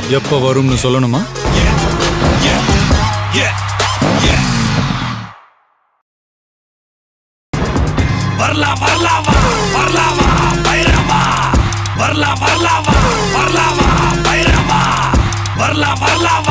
எப்போ வரும்னு சொல்லணுமா வரலாம் வரலாமா வரலாமா பைரமா வரலாம் வரலாமா வரலாமா பைரமா வரலாம் வரலாமா